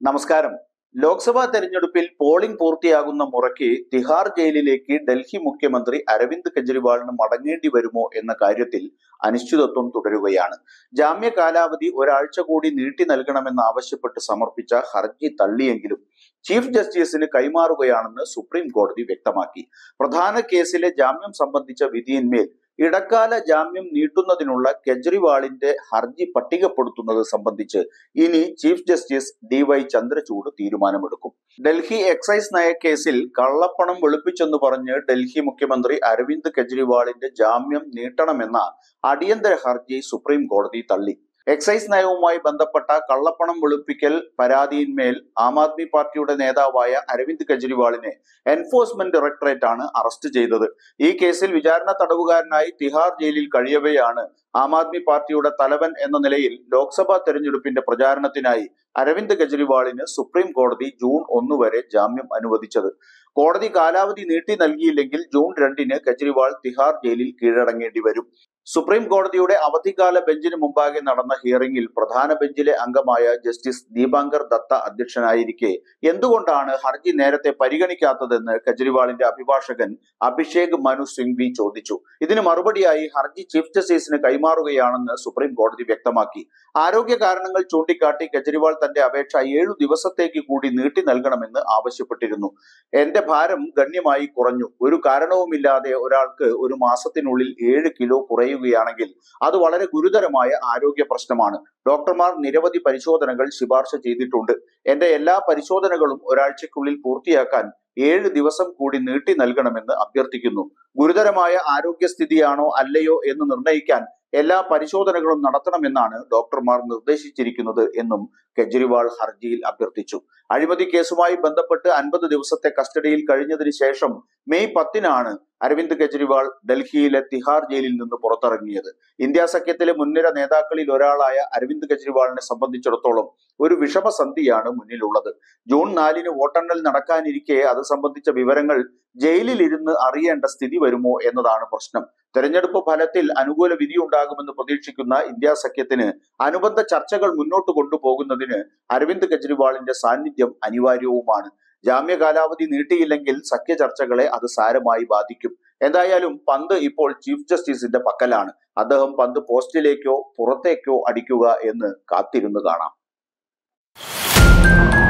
നമസ്കാരം ലോക്സഭാ തെരഞ്ഞെടുപ്പിൽ പോളിംഗ് പൂർത്തിയാകുന്ന മുറയ്ക്ക് തിഹാർ ജയിലിലേക്ക് ഡൽഹി മുഖ്യമന്ത്രി അരവിന്ദ് കെജ്രിവാളിന് മടങ്ങേണ്ടി വരുമോ എന്ന കാര്യത്തിൽ അനിശ്ചിതത്വം തുടരുകയാണ് ജാമ്യ കാലാവധി ഒരാഴ്ച കൂടി നീട്ടി നൽകണമെന്ന് ആവശ്യപ്പെട്ട് സമർപ്പിച്ച ഹർജി തള്ളിയെങ്കിലും ചീഫ് ജസ്റ്റിസിന് കൈമാറുകയാണെന്ന് സുപ്രീം കോടതി വ്യക്തമാക്കി പ്രധാന കേസിലെ ജാമ്യം സംബന്ധിച്ച വിധിയിന്മേൽ ഇടക്കാല ജാമ്യം നീട്ടുന്നതിനുള്ള കെജ്രിവാളിന്റെ ഹർജി പട്ടികപ്പെടുത്തുന്നത് സംബന്ധിച്ച് ഇനി chief justice D Y Chandrachud തീരുമാനമെടുക്കും ഡൽഹി എക്സൈസ് നയക്കേസിൽ കള്ളപ്പണം വെളുപ്പിച്ചെന്ന് പറഞ്ഞ് ഡൽഹി മുഖ്യമന്ത്രി അരവിന്ദ് കെജ്രിവാളിന്റെ ജാമ്യം നീട്ടണമെന്ന അടിയന്തര ഹർജി സുപ്രീം കോടതി തള്ളി എക്സൈസ് നയവുമായി ബന്ധപ്പെട്ട കള്ളപ്പണം വെളുപ്പിക്കൽ പരാതിയിന്മേൽ ആം ആദ്മി പാർട്ടിയുടെ നേതാവായ അരവിന്ദ് കെജ്രിവാളിനെ എൻഫോഴ്സ്മെന്റ് ഡയറക്ടറേറ്റ് ആണ് അറസ്റ്റ് ചെയ്തത് ഈ കേസിൽ വിചാരണ തടവുകാരനായി തിഹാർ ജയിലിൽ കഴിയവെയാണ് ആം ആദ്മി പാർട്ടിയുടെ തലവൻ എന്ന നിലയിൽ ലോക്സഭാ തെരഞ്ഞെടുപ്പിന്റെ പ്രചാരണത്തിനായി അരവിന്ദ് കെജ്രിവാളിന് സുപ്രീം കോടതി ജൂൺ ഒന്ന് വരെ ജാമ്യം അനുവദിച്ചത് കോടതി കാലാവധി നീട്ടി നൽകിയില്ലെങ്കിൽ ജൂൺ രണ്ടിന് കെജ്രിവാൾ തിഹാർ ജയിലിൽ കീഴടങ്ങേണ്ടി വരും സുപ്രീം കോടതിയുടെ അവധിക്കാല ബെഞ്ചിന് മുമ്പാകെ നടന്ന ഹിയറിംഗിൽ പ്രധാന ബെഞ്ചിലെ അംഗമായ ജസ്റ്റിസ് ദീപാങ്കർ ദത്ത അധ്യക്ഷനായിരിക്കെ എന്തുകൊണ്ടാണ് ഹർജി നേരത്തെ പരിഗണിക്കാത്തതെന്ന് കെജ്രിവാളിന്റെ അഭിഭാഷകൻ അഭിഷേക് മനു സിംഗ്വി ചോദിച്ചു ഇതിന് മറുപടിയായി ഹർജി ചീഫ് ജസ്റ്റിസിന് കൈമാറുകയാണെന്ന് സുപ്രീം കോടതി വ്യക്തമാക്കി ആരോഗ്യ കാരണങ്ങൾ ചൂണ്ടിക്കാട്ടി കെജ്രിവാൾ തന്റെ അപേക്ഷ ഏഴു ദിവസത്തേക്ക് കൂടി നീട്ടി നൽകണമെന്ന് ആവശ്യപ്പെട്ടിരുന്നു എന്റെ ഭാരം ഗണ്യമായി കുറഞ്ഞു ഒരു കാരണവുമില്ലാതെ ഒരാൾക്ക് ഒരു മാസത്തിനുള്ളിൽ ഏഴ് കിലോ കുറയുകയാണെങ്കിൽ അത് വളരെ ഗുരുതരമായ ആരോഗ്യ പ്രശ്നമാണ് ഡോക്ടർമാർ നിരവധി പരിശോധനകൾ ശുപാർശ ചെയ്തിട്ടുണ്ട് എന്റെ എല്ലാ പരിശോധനകളും ഒരാഴ്ചക്കുള്ളിൽ പൂർത്തിയാക്കാൻ ഏഴ് ദിവസം കൂടി നീട്ടി നൽകണമെന്ന് അഭ്യർത്ഥിക്കുന്നു ഗുരുതരമായ ആരോഗ്യസ്ഥിതിയാണോ അല്ലയോ എന്ന് നിർണ്ണയിക്കാൻ എല്ലാ പരിശോധനകളും നടത്തണമെന്നാണ് ഡോക്ടർമാർ നിർദ്ദേശിച്ചിരിക്കുന്നത് എന്നും കെജ്രിവാൾ ഹർജിയിൽ അഭ്യർത്ഥിച്ചു അഴിമതി കേസുമായി ബന്ധപ്പെട്ട് അൻപത് ദിവസത്തെ കസ്റ്റഡിയിൽ കഴിഞ്ഞതിന് ശേഷം മെയ് പത്തിനാണ് അരവിന്ദ് കെജ്രിവാൾ ഡൽഹിയിലെ തിഹാർ ജയിലിൽ നിന്ന് പുറത്തിറങ്ങിയത് ഇന്ത്യ സഖ്യത്തിലെ മുൻനിര നേതാക്കളിൽ ഒരാളായ അരവിന്ദ് കെജ്രിവാളിനെ സംബന്ധിച്ചിടത്തോളം ഒരു വിഷമസന്ധിയാണ് മുന്നിലുള്ളത് ജൂൺ നാലിന് വോട്ടെണ്ണൽ നടക്കാനിരിക്കെ അത് സംബന്ധിച്ച വിവരങ്ങൾ ജയിലിൽ ഇരുന്ന് അറിയേണ്ട സ്ഥിതി വരുമോ എന്നതാണ് പ്രശ്നം തെരഞ്ഞെടുപ്പ് ഫലത്തിൽ അനുകൂല വിധിയുണ്ടാകുമെന്ന് പ്രതീക്ഷിക്കുന്ന ഇന്ത്യ സഖ്യത്തിന് അനുബന്ധ ചർച്ചകൾ മുന്നോട്ട് കൊണ്ടുപോകുന്നതിന് അരവിന്ദ് കെജ്രിവാളിന്റെ സാന്നിധ്യം അനിവാര്യവുമാണ് ജാമ്യ കാലാവധി നീട്ടിയില്ലെങ്കിൽ സഖ്യ ചർച്ചകളെ അത് സാരമായി ബാധിക്കും എന്തായാലും പന്ത് ഇപ്പോൾ ചീഫ് ജസ്റ്റിസിന്റെ പക്കലാണ് അദ്ദേഹം പന്ത് പോസ്റ്റിലേക്കോ പുറത്തേക്കോ അടിക്കുക എന്ന് കാത്തിരുന്ന് കാണാം